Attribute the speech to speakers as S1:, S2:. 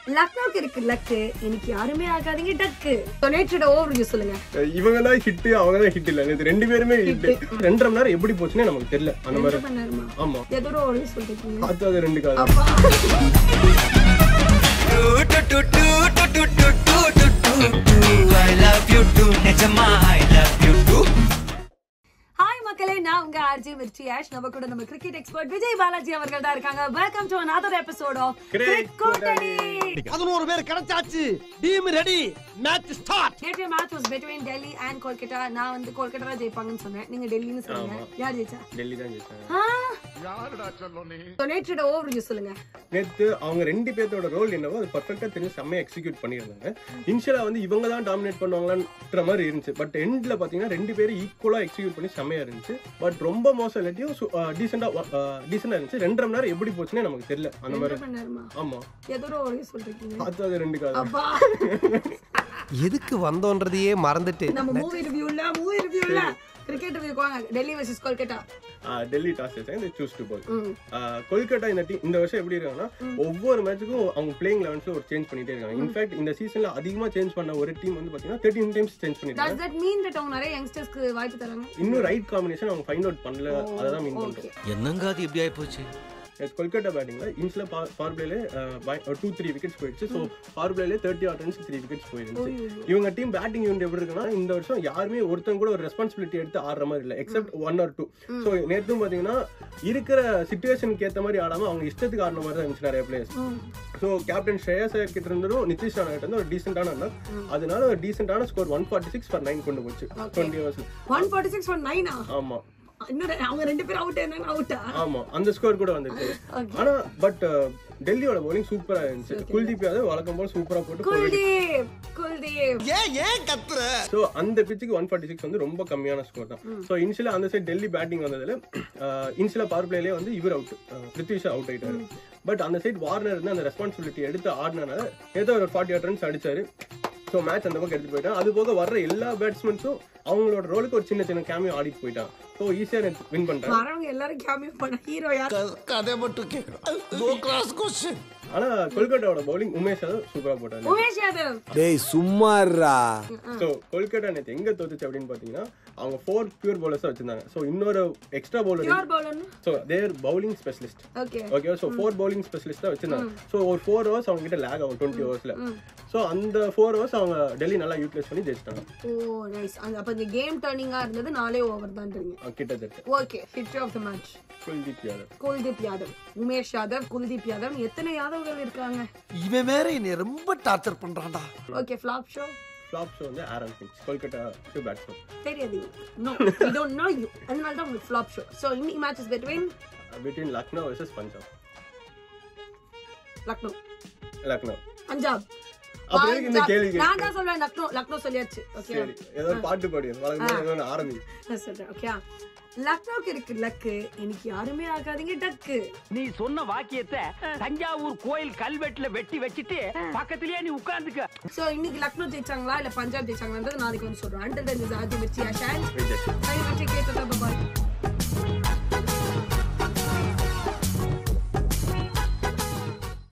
S1: லக்னோக்கு இருக்கு லக்கு இன்னைக்கு யாருமே ஆகாதீங்க டக்கு நேற்றோட ஓவர் சொல்லுங்க
S2: இவங்க தான் ஹிட் அவங்க தான் ஹிட் இல்ல இது ரெண்டு பேருமே ஹிட் ரெண்டரை மணி நேரம் எப்படி போச்சுன்னே நமக்கு தெரியல அந்த மாதிரி
S1: என்ன பண்ணாருமா
S2: ஆமா
S1: ஏதோ ஓவர் சொல்லிருக்கீங்க
S2: அது அது ரெண்டு காலம்
S1: அப்பா
S3: I love you too, நிஜமா I love you too.
S1: Hi மக்களே நான் உங்க ஆர்ஜி மிர்ச்சி ஆஷ் நம்ம கூட நம்ம கிரிக்கெட் எக்ஸ்பர்ட் விஜய் பாலாஜி அவர்கள் தான் இருக்காங்க welcome to another episode of
S2: Cricket
S1: கூட்டணி
S4: பதினோரு பேர் கிடைச்சாச்சு டீம் ரெடி மேட்ச் ஸ்டார்ட்
S1: நேற்றைய match was between Delhi and Kolkata நான் வந்து கொல்கட்டா தான் ஜெயிப்பாங்கன்னு சொன்னேன் நீங்க டெல்லின்னு சொன்னீங்க யார் ஜெயிச்சா
S2: டெல்லி தான் ஜெயிச்சாங்க
S1: ஆ? So, நேற்றோட ஓவர் சொல்லுங்க
S2: நேத்து அவங்க ரெண்டு பேர்த்தோட ரோல் என்னவோ அது பர்ஃபெக்டா தெரிஞ்சு செம்மையா எக்ஸிக்யூட் பண்ணியிருந்தாங்க இனிஷியலா வந்து இவங்க தான் டாமினேட் பண்ணுவாங்களான்ற மாதிரி இருந்துச்சு பட் எண்ட்ல பாத்தீங்கன்னா ரெண்டு பேரும் ஈக்குவலா எக்ஸிக்யூட் பண்ணி செம்மையா இருந்துச்சு பட் ரொம்ப மோசம் இல்லாட்டியும் டீசெண்டா டீசெண்டா இருந்துச்சு ரெண்டரை மணி நேரம் எப்படி போச்சுன்னே நமக்கு தெரியல அந்த
S1: என்ன
S2: மாதிரி
S1: பண்ணாருமா
S2: ஆமா
S1: ஏதோ ஓவர் சொல்லிருக்கீங்க
S2: அது அது ரெண்டு காலம்
S1: அப்பா
S4: எதுக்கு வந்தோன்றதையே மறந்துட்டு
S1: நம்ம மூவி ரிவ்யூல மூவி ரிவ்யூல கிரிக்கெட் ரிவ்யூக்கு வாங்க டெல்லி வெர்சஸ் கொல்கட்டா
S2: டெல்லி டாஸ் வச்சாங்க choose to bowl
S1: hmm.
S2: Kolkata இந்த டீம் இந்த வருஷம் எப்படி இருக்காங்கன்னா ஒவ்வொரு மேட்சுக்கும் அவங்க பிளேயிங் லெவன்ஸ்ல ஒரு சேஞ்ச் பண்ணிட்டே இருக்காங்க இன்ஃபேக்ட் இந்த சீசன்ல அதிகமா சேஞ்ச் பண்ண ஒரு டீம் வந்து பாத்தீங்கன்னா தேர்ட்டின் டைம்ஸ் சேஞ்ச் பண்ணிருக்காங்க
S1: Does that mean that அவங்க நிறைய யங்ஸ்டர்ஸ்க்கு வாய்ப்பு தராங்க
S2: இன்னும் ரைட் காம்பினேஷன் அவங்க ஃபைண்ட் அவுட் பண்ணல அதான் மீன் பண்றோம்
S3: என்னங்க அது இப்படி ஆயிப்போச்சு
S2: கொல்கட்டா பேட்டிங்ல இன்ஸ்ல பவர் பிளேல டூ த்ரீ விக்கெட்ஸ் போயிடுச்சு ஸோ பவர் பிளேல thirty or runs three wickets போயிருந்துச்சு இவங்க டீம் பேட்டிங் யூனிட் எப்படி இருக்குன்னா இந்த வருஷம் யாருமே ஒருத்தங்க கூட ஒரு ரெஸ்பான்சிபிலிட்டி எடுத்து ஆடுற மாதிரி இல்லை except one or two so நேற்றும் பாத்தீங்கன்னா இருக்கிற சுச்சுவேஷனுக்கு ஏத்த மாதிரி ஆடாம அவங்க இஷ்டத்துக்கு ஆடின மாதிரி தான் இருந்துச்சு நிறைய players so captain Shreyas Iyer கிட்ட இருந்தும் நிதிஷ் ராணா கிட்ட இருந்து ஒரு டீசென்டான ரன் அதனால ஒரு டீசென்டான score one forty six for nine கொண்டு போச்சு twenty overs
S1: one forty six one நைனா
S2: ஆமா
S1: இன்னும் அவங்க ரெண்டு பேரும் அவுட் என்ன அவுட்டா
S2: ஆமா அந்த ஸ்கோர் கூட வந்துச்சு ஆனா பட் டெல்லியோட bowling சூப்பரா இருந்துச்சு குல்தீப் யாதவ் வழக்கம் போல சூப்பரா போட்டு
S1: குல்தீப் குல்தீப்
S4: ஏன் ஏன் கத்துற
S2: ஸோ அந்த பிச்சுக்கு ஒன் ஃபார்ட்டி சிக்ஸ் வந்து ரொம்ப கம்மியான ஸ்கோர் தான் ஸோ இனிஷியலா அந்த சைடு டெல்லி பேட்டிங் வந்ததுல இனிஷியலா பவர் பிளேலேயே வந்து இவர் அவுட் பிருத்விஷா அவுட் ஆயிட்டாரு பட் அந்த சைடு வார்னர் இருந்து அந்த ரெஸ்பான்சிபிலிட்டி எடுத்து ஆடினால ஏதோ ஒரு ஃபார்ட்டி எயிட் ரன்ஸ் அடிச்சாரு ஸோ மேட்ச் அந்த பக்கம் எடுத்துட்டு போயிட்டான் அது போக வர்ற எல்லா பேட்ஸ்மேன்ஸும் அவங்களோட ரோலுக்கு ஒரு சின்ன சின்ன கேமியோ ஆடிட்டு போயிட்டான் ஸோ ஈஸியாக வின் பண்ணிட்டாங்க
S1: வரவங்க எல்லாரும் கேமியோ பண்ண ஹீரோ யார்
S4: கதை மட்டும் கேட்கணும் நோ கிராஸ் கொஸ்டின்
S2: ஆனா கொல்கட்டாவோட பவுலிங் உமேஷ் யாதவ் சூப்பரா போட்டாங்க
S1: உமேஷ் யாதவ்
S4: டேய் சும்மாறா
S2: ஸோ கொல்கட்டா நேற்று எங்க தோத்துச்சு அப்படின்னு பாத்தீங்கன்னா அவங்க ஃபோர் பியூர் பவுலர்ஸ் வச்சிருந்தாங்க ஸோ இன்னொரு எக்ஸ்ட்ரா பவுலர்
S1: யார் பவுலர்னு
S2: so their bowling specialist
S1: okay
S2: okay so four bowling specialist தான் வச்சிருந்தாங்க ஸோ ஒரு ஃபோர் ஹவர்ஸ் அவங்க கிட்ட லேக் ஆகும் டுவெண்ட்டி ஹவர்ஸ்ல ஸோ அந்த ஃபோர் ஹவர்ஸ் அவங்க டெல்லி நல்லா யூட்டிலைஸ் பண்ணி ஜெயிச்சிட்டாங்க
S1: ஓ நைஸ் அந்த அப்ப இந்த கேம் டர்னிங்கா இருந்தது நாலே ஓவர் தான்றீங்க
S2: அஹ் கிட்டத்தட்ட
S1: okay hit of the match
S2: Kuldeep Yadav
S1: Kuldeep Yadav Umesh Yadav Kuldeep Yadav எத்தனை யாதவ்கள் இருக்காங்க
S4: இவன் வேற என்னை ரொம்ப டார்ச்சர் பண்றான்டா
S1: okay flop show
S2: flop show வந்து Aaron Finch Kolkata to batsman
S1: தெரியாது no we don't know you அதனால தான் உங்களுக்கு ஃபிளாப் ஷோ ஸோ இன்னைக்கு matches between
S2: between Lucknow versus Punjab
S1: Lucknow
S2: Lucknow
S1: Punjab
S2: அப்ப எதுக்கு இந்த கேள்வி கேக்குறீங்க?
S1: நான் தான் சொல்றேன் லக்னோ லக்னோ சொல்லியாச்சு ஓகே
S2: சரி ஏதோ ஒரு பாட்டு பாடி வழக்கமாக ஏதோ ஒன்று ஆரம்பி
S1: நான் சொல்றேன் ஓகே லக்னோக்கு இருக்கு லக்கு இன்னைக்கு யாருமே ஆகாதீங்க டக்கு
S5: நீ சொன்ன வாக்கியத்தை தஞ்சாவூர் கோயில் கல்வெட்டுல வெட்டி வச்சிட்டு பக்கத்திலேயே நீ உட்கார்ந்துக்க
S1: ஸோ இன்னைக்கு லக்னோ ஜெயிச்சாங்களா இல்ல பஞ்சாப் ஜெயிச்சாங்களான்றது நாளைக்கு வந்து சொல்றேன் அண்டர் தன் இஸ் ஆதி மிர்ச்சி ஆஷான்
S2: விஜய்
S1: கை வச்சு கேட்டதா பாய்